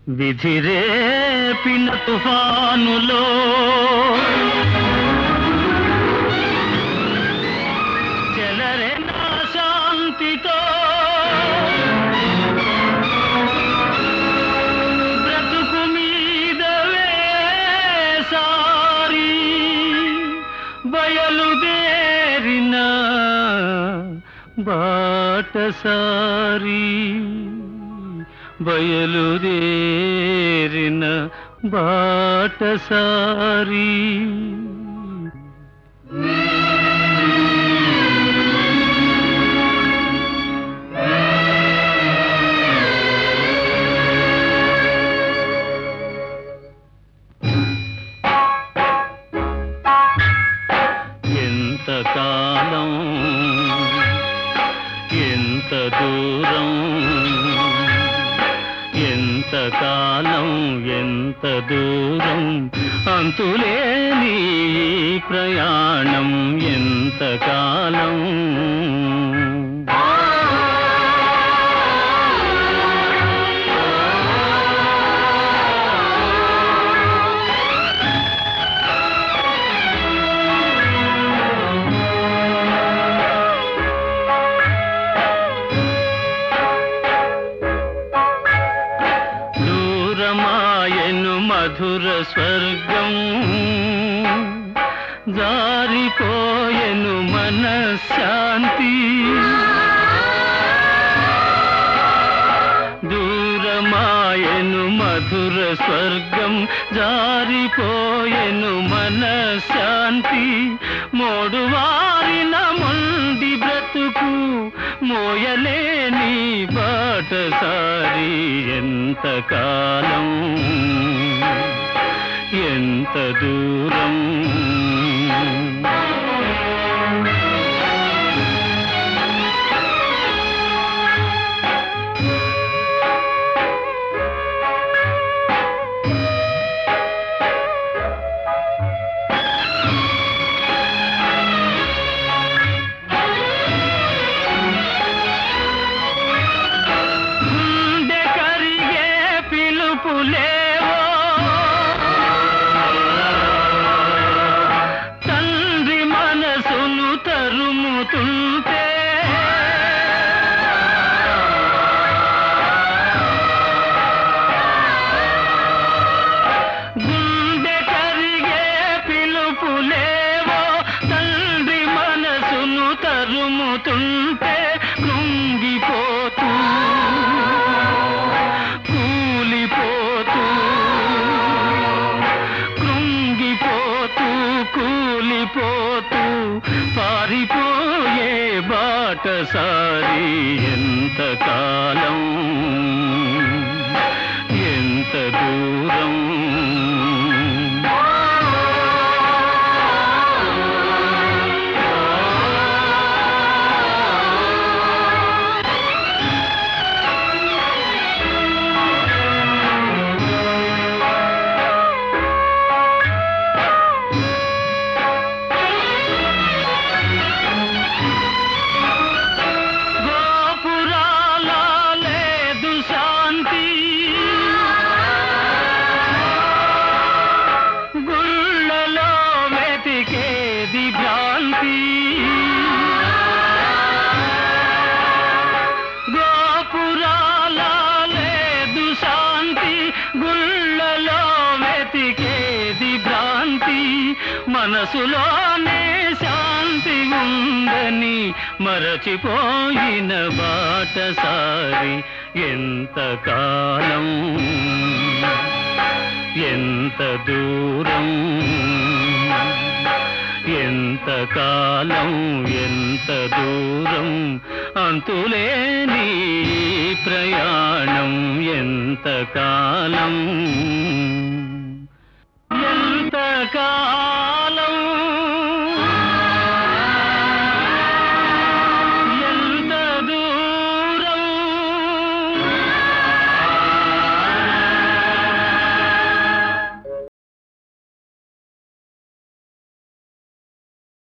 విధిరేపిన తుఫానులో చెలరెనా శాంతితో బ్రతుకు మీద వేసారి బయలుదేరిన బాటసారి బయలుదేరిన బాటసారి ఎంత కాలం ఎంత దూరం ఎంత కాలం ఎంత దూరం అంతులేని ఈ ప్రయాణం ఎంత కాలం దూరమాయను మధుర స్వర్గం జారిపోయెను మనశ్శాంతి దూరమాయను మధుర స్వర్గం జారిపోయెను మనశ్శాంతి మోడు వారిన మొండి బ్రతుకు మోయలేని బాటసారి ఎంత కాలం ఎంత దూరం గుండె కరిగే పిలుపులేవో తండ్రి మనసును తరుముతుంటే గుండె కరిగే పిలుపులేవో తండ్రి మనసును తరుముతుంటే కృంగిపోతూ కూలిపోతూ కృంగిపోతూ కూలిపోతూ పారిపోయే బాటసారి ఎంత కాలం ఎంత దూరం గోపురాల లేదు శాంతి గుళ్ళలో వెతికేది భ్రాంతి గోపురాల లేదు శాంతి గుళ్ళలో వెతికేది భ్రాంతి మనసులోనే శాంతి ఉందని మరచిపోయిన బాటసారి ఎంత కాలం ఎంత దూరం ఎంత కాలం ఎంత దూరం అంతులేని ఈ ప్రయాణం ఎంత కాలం ఎంత కాలం